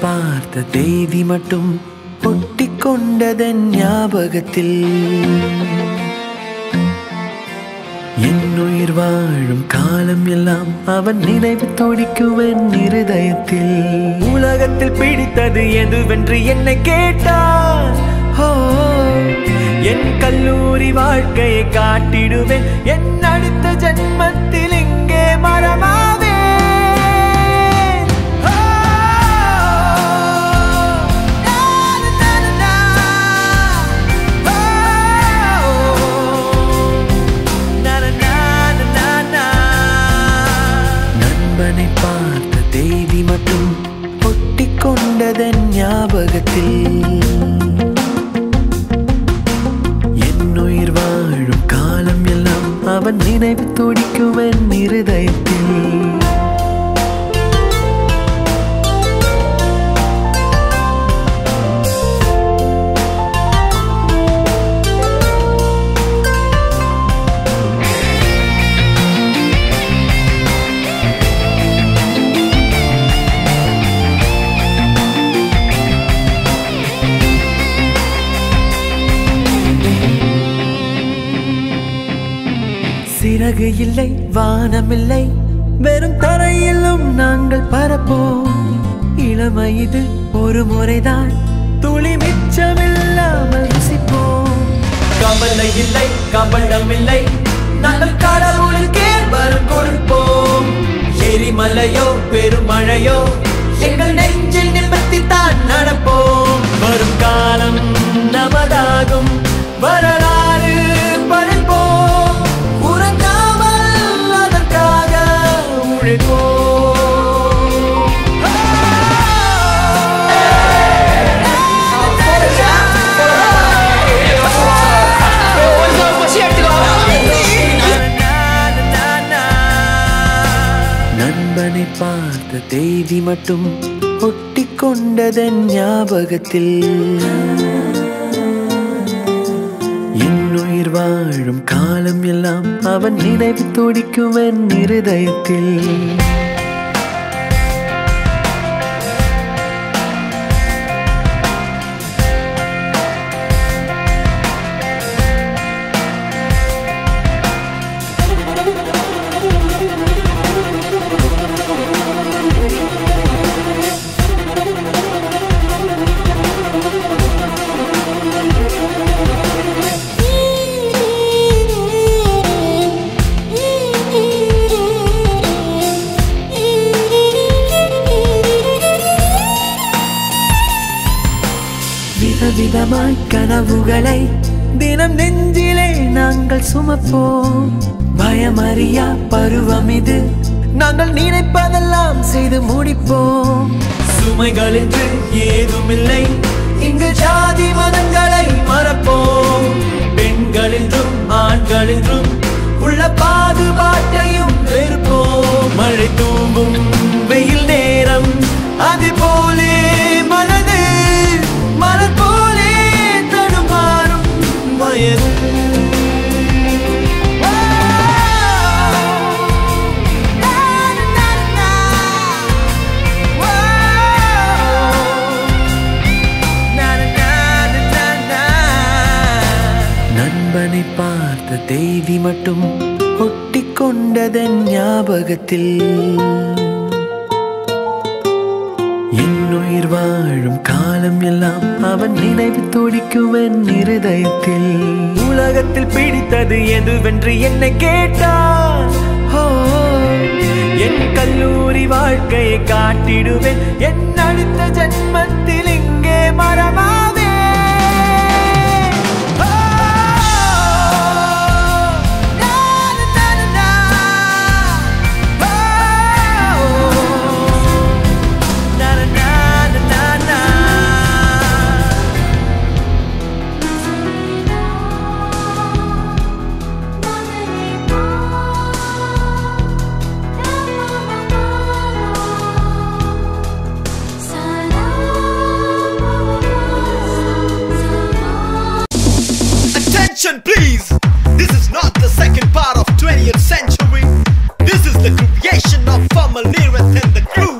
பார்த்த தேவி மட்டும் ஒட்டிக்கொண்டதன் ஞாபகத்தில் என் உயிர் வாழும் காலம் எல்லாம் அவன் நினைவு துடிக்குவன் இருதயத்தில் உலகத்தில் பிடித்தது எதுவென்று என்னை கேட்டான் ஓ என் கல்லூரி வாழ்க்கையை காட்டிடுவேன் என் அடுத்த ஜென்மத்தில் இங்கே மரமாவே நண்பனை பார்த்த தேவி மட்டும் ஒட்டிக்கொண்டதன் ஞாபகத்தில் என் உயிர் வாழும் காலம் எல்லாம் அவன் நினைவு துடிக்குவன் இருதயத்தில் சிறகு இல்லை வானமில்லை வெறும் தரையிலும் நாங்கள் பரப்போம் இளமை இது ஒரு முறைதான் துளி மிச்சமில்லாமல் ருசிப்போம் கவலை இல்லை கவலம் இல்லை நாங்கள் கடவுளுக்கே வரம் கொடுப்போம் எரிமலையோ பெருமழையோ எங்கள் நெஞ்சில் நிமித்தித்தான் நடப்போம் வரும் காலம் நமதாகும் வரலாறு படைப்போம் உறங்காமல் அதற்காக உழைப்போம் நண்பனை பார்த்த தேவி மட்டும் ஒட்டிக்கொண்டதன் ஞாபகத்தில் என் உயிர் வாழும் காலம் எல்லாம் அவன் நினைவு துடிக்குவன் இருதயத்தில் விதவிதமாய் கனவுகளை தினம் நெஞ்சிலே நாங்கள் சுமப்போம் பயமறியா பருவம் இது நாங்கள் நினைப்பதெல்லாம் செய்து முடிப்போம் சுமைகள் என்று ஏதுமில்லை இங்கு ஜாதி மதங்களை மறப்போம் பெண்கள் என்றும் ஆண்கள் என்றும் உள்ள பாகுபாட்டையும் வெறுப்போம் மழை தூவும் வெயில் நேரம் அது போலே மனது மலர் போலே தடுமாறும் வயது நண்பனை பார்த்த தேவி மட்டும் ஒட்டிக்கொண்டதன் ஞாபகத்தில் என் உயிர் வாழும் காலம் எல்லாம் அவன் நினைவு துடிக்குவன் இருதயத்தில் உலகத்தில் பிடித்தது எதுவென்று என்னை கேட்டான் ஓ என் கல்லூரி வாழ்க்கையை காட்டிடுவேன் என் அடுத்த ஜென்மத்தில் இங்கே மரமாவே Attention, please! This is not the second part of 20th century. This is the creation of Famal Neerath and the crew.